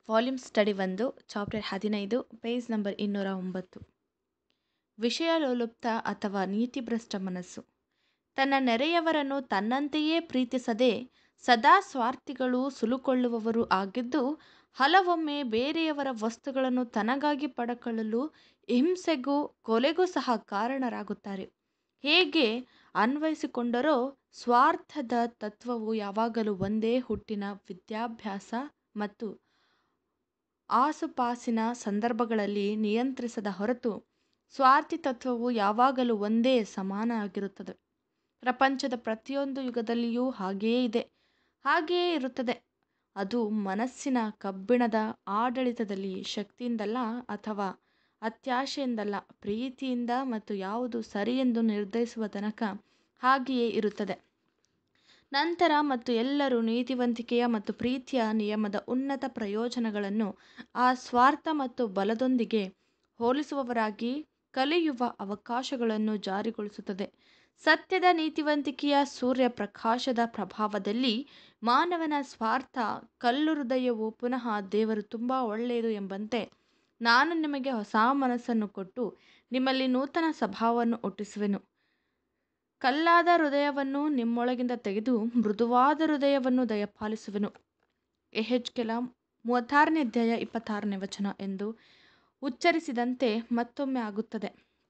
volume study ಒಂದು chapter ಹದಿನೈದು page number ಇನ್ನೂರ ಒಂಬತ್ತು ವಿಷಯ ಲೋಲುಪ್ತ ಅಥವಾ ನೀತಿಭ್ರಷ್ಟ ಮನಸ್ಸು ತನ್ನ ನೆರೆಯವರನ್ನು ತನ್ನಂತೆಯೇ ಪ್ರೀತಿಸದೆ ಸದಾ ಸ್ವಾರ್ಥಿಗಳು ಸುಲುಕೊಳ್ಳುವವರು ಆಗಿದ್ದು ಹಲವೊಮ್ಮೆ ಬೇರೆಯವರ ವಸ್ತುಗಳನ್ನು ತನಗಾಗಿ ಪಡಕೊಳ್ಳಲು ಹಿಂಸೆಗೂ ಕೊಲೆಗೂ ಸಹ ಕಾರಣರಾಗುತ್ತಾರೆ ಹೇಗೆ ಅನ್ವಯಿಸಿಕೊಂಡರೋ ಸ್ವಾರ್ಥದ ತತ್ವವು ಯಾವಾಗಲೂ ಒಂದೇ ಹುಟ್ಟಿನ ವಿದ್ಯಾಭ್ಯಾಸ ಮತ್ತು ಆಸುಪಾಸಿನ ಸಂದರ್ಭಗಳಲ್ಲಿ ನಿಯಂತ್ರಿಸದ ಹೊರತು ಸ್ವಾರ್ಥಿ ತತ್ವವು ಯಾವಾಗಲೂ ಒಂದೇ ಸಮಾನ ಆಗಿರುತ್ತದೆ ಪ್ರಪಂಚದ ಪ್ರತಿಯೊಂದು ಯುಗದಲ್ಲಿಯೂ ಹಾಗೆಯೇ ಇದೆ ಹಾಗೆಯೇ ಇರುತ್ತದೆ ಅದು ಮನಸ್ಸಿನ ಕಬ್ಬಿಣದ ಆಡಳಿತದಲ್ಲಿ ಶಕ್ತಿಯಿಂದಲ್ಲ ಅಥವಾ ಅತ್ಯಾಶೆಯಿಂದಲ್ಲ ಪ್ರೀತಿಯಿಂದ ಮತ್ತು ಯಾವುದು ಸರಿಯೆಂದು ನಿರ್ಧರಿಸುವ ತನಕ ಹಾಗೆಯೇ ಇರುತ್ತದೆ ನಂತರ ಮತ್ತು ಎಲ್ಲರೂ ನೀತಿವಂತಿಕೆಯ ಮತ್ತು ಪ್ರೀತಿಯ ನಿಯಮದ ಉನ್ನತ ಪ್ರಯೋಜನಗಳನ್ನು ಆ ಸ್ವಾರ್ಥ ಮತ್ತು ಬಲದೊಂದಿಗೆ ಹೋಲಿಸುವವರಾಗಿ ಕಲಿಯುವ ಅವಕಾಶಗಳನ್ನು ಜಾರಿಗೊಳಿಸುತ್ತದೆ ಸತ್ಯದ ನೀತಿವಂತಿಕೆಯ ಸೂರ್ಯಪ್ರಕಾಶದ ಪ್ರಭಾವದಲ್ಲಿ ಮಾನವನ ಸ್ವಾರ್ಥ ಕಲ್ಲು ಹೃದಯವು ಪುನಃ ದೇವರು ತುಂಬ ಒಳ್ಳೆಯದು ಎಂಬಂತೆ ನಾನು ನಿಮಗೆ ಹೊಸ ಮನಸ್ಸನ್ನು ಕೊಟ್ಟು ನಿಮ್ಮಲ್ಲಿ ನೂತನ ಸ್ವಭಾವವನ್ನು ಹುಟ್ಟಿಸುವೆನು ಕಲ್ಲಾದ ಹೃದಯವನ್ನು ನಿಮ್ಮೊಳಗಿಂದ ತೆಗೆದು ಮೃದುವಾದ ಹೃದಯವನ್ನು ದಯಪಾಲಿಸುವೆನು ಎಹೆಚ್ಕೆಲ ಮೂವತ್ತಾರನೇ ಅಧ್ಯಾಯ ಇಪ್ಪತ್ತಾರನೇ ವಚನ ಎಂದು ಉಚ್ಚರಿಸಿದಂತೆ ಮತ್ತೊಮ್ಮೆ ಆಗುತ್ತದೆ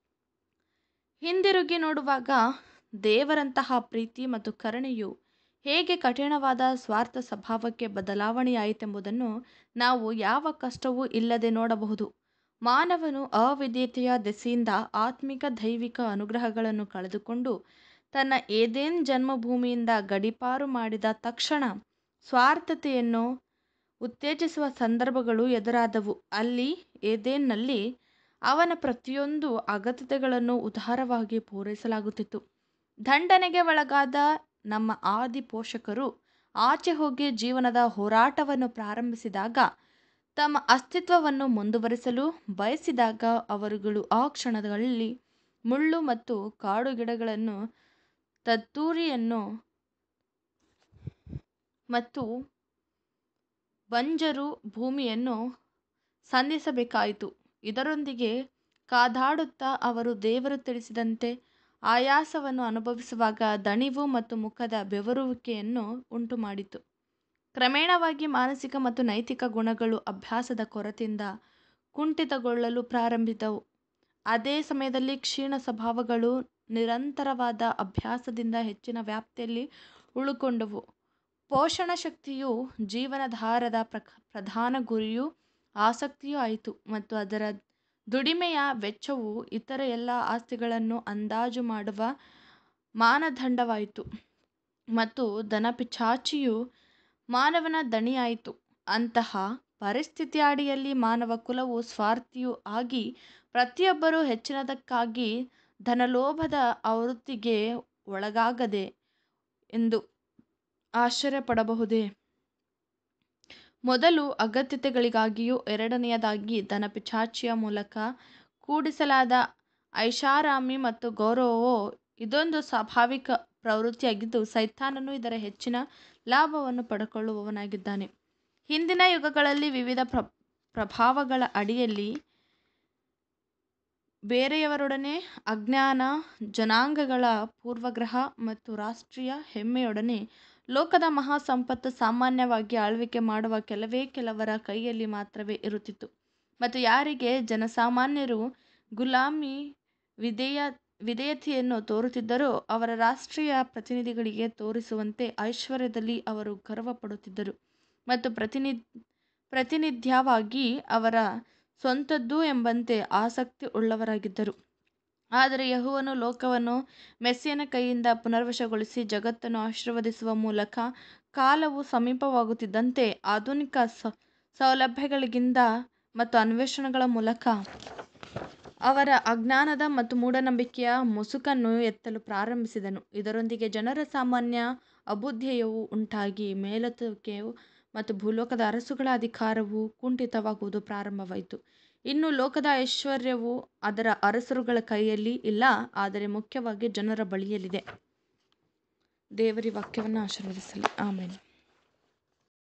ಹಿಂದಿರುಗಿ ನೋಡುವಾಗ ದೇವರಂತಹ ಪ್ರೀತಿ ಮತ್ತು ಕರುಣೆಯು ಹೇಗೆ ಕಠಿಣವಾದ ಸ್ವಾರ್ಥ ಸ್ವಭಾವಕ್ಕೆ ಬದಲಾವಣೆಯಾಯಿತೆಂಬುದನ್ನು ನಾವು ಯಾವ ಕಷ್ಟವೂ ಇಲ್ಲದೆ ನೋಡಬಹುದು ಮಾನವನು ಅವಿಧೇಯತೆಯ ದೆಸೆಯಿಂದ ಆತ್ಮಿಕ ದೈವಿಕ ಅನುಗ್ರಹಗಳನ್ನು ಕಳೆದುಕೊಂಡು ತನ್ನ ಏದೇನ್ ಜನ್ಮಭೂಮಿಯಿಂದ ಗಡೀಪಾರು ಮಾಡಿದ ತಕ್ಷಣ ಸ್ವಾರ್ಥತೆಯನ್ನು ಉತ್ತೇಜಿಸುವ ಸಂದರ್ಭಗಳು ಎದುರಾದವು ಅಲ್ಲಿ ಏದೇನ್ನಲ್ಲಿ ಅವನ ಪ್ರತಿಯೊಂದು ಅಗತ್ಯತೆಗಳನ್ನು ಉದಾರವಾಗಿ ಪೂರೈಸಲಾಗುತ್ತಿತ್ತು ದಂಡನೆಗೆ ಒಳಗಾದ ನಮ್ಮ ಆದಿ ಪೋಷಕರು ಆಚೆ ಹೋಗಿ ಜೀವನದ ಹೋರಾಟವನ್ನು ಪ್ರಾರಂಭಿಸಿದಾಗ ತಮ್ಮ ಅಸ್ತಿತ್ವವನ್ನು ಮುಂದುವರಿಸಲು ಬಯಸಿದಾಗ ಅವರುಗಳು ಆ ಕ್ಷಣಗಳಲ್ಲಿ ಮುಳ್ಳು ಮತ್ತು ಕಾಡು ಗಿಡಗಳನ್ನು ತತ್ತೂರಿಯನ್ನು ಮತ್ತು ಬಂಜರು ಭೂಮಿಯನ್ನು ಸಂಧಿಸಬೇಕಾಯಿತು ಇದರೊಂದಿಗೆ ಕಾದಾಡುತ್ತಾ ಅವರು ದೇವರು ತಿಳಿಸಿದಂತೆ ಆಯಾಸವನ್ನು ಅನುಭವಿಸುವಾಗ ದಣಿವು ಮತ್ತು ಮುಖದ ಬೆವರುವಿಕೆಯನ್ನು ಉಂಟುಮಾಡಿತು ಕ್ರಮೇಣವಾಗಿ ಮಾನಸಿಕ ಮತ್ತು ನೈತಿಕ ಗುಣಗಳು ಅಭ್ಯಾಸದ ಕೊರತೆಯಿಂದ ಕುಂಠಿತಗೊಳ್ಳಲು ಪ್ರಾರಂಭಿಸಿದವು ಅದೇ ಸಮಯದಲ್ಲಿ ಕ್ಷೀಣ ಸ್ವಭಾವಗಳು ನಿರಂತರವಾದ ಅಭ್ಯಾಸದಿಂದ ಹೆಚ್ಚಿನ ವ್ಯಾಪ್ತಿಯಲ್ಲಿ ಉಳುಕೊಂಡವು ಪೋಷಣ ಶಕ್ತಿಯು ಜೀವನಾಧಾರದ ಪ್ರಕ ಪ್ರಧಾನ ಗುರಿಯೂ ಆಸಕ್ತಿಯೂ ಆಯಿತು ಮತ್ತು ಅದರ ದುಡಿಮೆಯ ವೆಚ್ಚವು ಇತರ ಎಲ್ಲ ಆಸ್ತಿಗಳನ್ನು ಅಂದಾಜು ಮಾಡುವ ಮಾನದಂಡವಾಯಿತು ಮತ್ತು ಧನಪಿಚಾಚಿಯು ಮಾನವನ ದಣಿಯಾಯಿತು ಅಂತಹ ಪರಿಸ್ಥಿತಿಯ ಅಡಿಯಲ್ಲಿ ಮಾನವ ಕುಲವು ಸ್ವಾರ್ಥಿಯೂ ಆಗಿ ಪ್ರತಿಯೊಬ್ಬರೂ ಹೆಚ್ಚಿನದಕ್ಕಾಗಿ ಧನಲೋಭದ ಆವೃತ್ತಿಗೆ ಒಳಗಾಗದೆ ಎಂದು ಆಶ್ಚರ್ಯಪಡಬಹುದೇ ಮೊದಲು ಅಗತ್ಯತೆಗಳಿಗಾಗಿಯೂ ಎರಡನೆಯದಾಗಿ ಧನಪಿಚಾಚಿಯ ಮೂಲಕ ಕೂಡಿಸಲಾದ ಐಷಾರಾಮಿ ಮತ್ತು ಗೌರವವೋ ಇದೊಂದು ಸ್ವಾಭಾವಿಕ ಪ್ರವೃತ್ತಿಯಾಗಿದ್ದು ಸೈತಾನನು ಇದರ ಹೆಚ್ಚಿನ ಲಾಭವನ್ನು ಪಡೆದುಕೊಳ್ಳುವವನಾಗಿದ್ದಾನೆ ಹಿಂದಿನ ಯುಗಗಳಲ್ಲಿ ವಿವಿಧ ಪ್ರ ಪ್ರಭಾವಗಳ ಅಡಿಯಲ್ಲಿ ಬೇರೆಯವರೊಡನೆ ಅಜ್ಞಾನ ಜನಾಂಗಗಳ ಪೂರ್ವಗ್ರಹ ಮತ್ತು ರಾಷ್ಟ್ರೀಯ ಹೆಮ್ಮೆಯೊಡನೆ ಲೋಕದ ಮಹಾ ಸಂಪತ್ತು ಸಾಮಾನ್ಯವಾಗಿ ಆಳ್ವಿಕೆ ಮಾಡುವ ಕೆಲವೇ ಕೆಲವರ ಕೈಯಲ್ಲಿ ಮಾತ್ರವೇ ಇರುತ್ತಿತ್ತು ಮತ್ತು ಯಾರಿಗೆ ಜನಸಾಮಾನ್ಯರು ಗುಲಾಮಿ ವಿಧೇಯ ವಿಧೇಯತೆಯನ್ನು ತೋರುತ್ತಿದ್ದರೋ ಅವರ ರಾಷ್ಟ್ರೀಯ ಪ್ರತಿನಿಧಿಗಳಿಗೆ ತೋರಿಸುವಂತೆ ಐಶ್ವರ್ಯದಲ್ಲಿ ಅವರು ಗರ್ವಪಡುತ್ತಿದ್ದರು ಮತ್ತು ಪ್ರತಿನಿ ಪ್ರತಿನಿಧ್ಯವಾಗಿ ಅವರ ಸ್ವಂತದ್ದು ಎಂಬಂತೆ ಆಸಕ್ತಿ ಉಳ್ಳವರಾಗಿದ್ದರು ಆದರೆ ಯೆಹೋವನು ಲೋಕವನ್ನು ಮೆಸ್ಸಿಯನ ಕೈಯಿಂದ ಪುನರ್ವಶಗೊಳಿಸಿ ಜಗತ್ತನ್ನು ಆಶೀರ್ವದಿಸುವ ಮೂಲಕ ಕಾಲವು ಸಮೀಪವಾಗುತ್ತಿದ್ದಂತೆ ಆಧುನಿಕ ಸೌಲಭ್ಯಗಳಿಂದ ಮತ್ತು ಅನ್ವೇಷಣೆಗಳ ಮೂಲಕ ಅವರ ಅಜ್ಞಾನದ ಮತ್ತು ಮೂಢನಂಬಿಕೆಯ ಮುಸುಕನ್ನು ಎತ್ತಲು ಪ್ರಾರಂಭಿಸಿದನು ಇದರೊಂದಿಗೆ ಜನರ ಸಾಮಾನ್ಯ ಅಭ್ಯುದಯವು ಉಂಟಾಗಿ ಮೇಲೆತ್ತುವಿಕೆಯು ಮತ್ತು ಭೂಲೋಕದ ಅರಸುಗಳ ಅಧಿಕಾರವು ಕುಂಠಿತವಾಗುವುದು ಪ್ರಾರಂಭವಾಯಿತು ಇನ್ನು ಲೋಕದ ಐಶ್ವರ್ಯವು ಅದರ ಅರಸರುಗಳ ಕೈಯಲ್ಲಿ ಇಲ್ಲ ಆದರೆ ಮುಖ್ಯವಾಗಿ ಜನರ ಬಳಿಯಲ್ಲಿದೆ ದೇವರ ವಾಕ್ಯವನ್ನು ಆಶೀರ್ವದಿಸಲಿ ಆಮೇಲೆ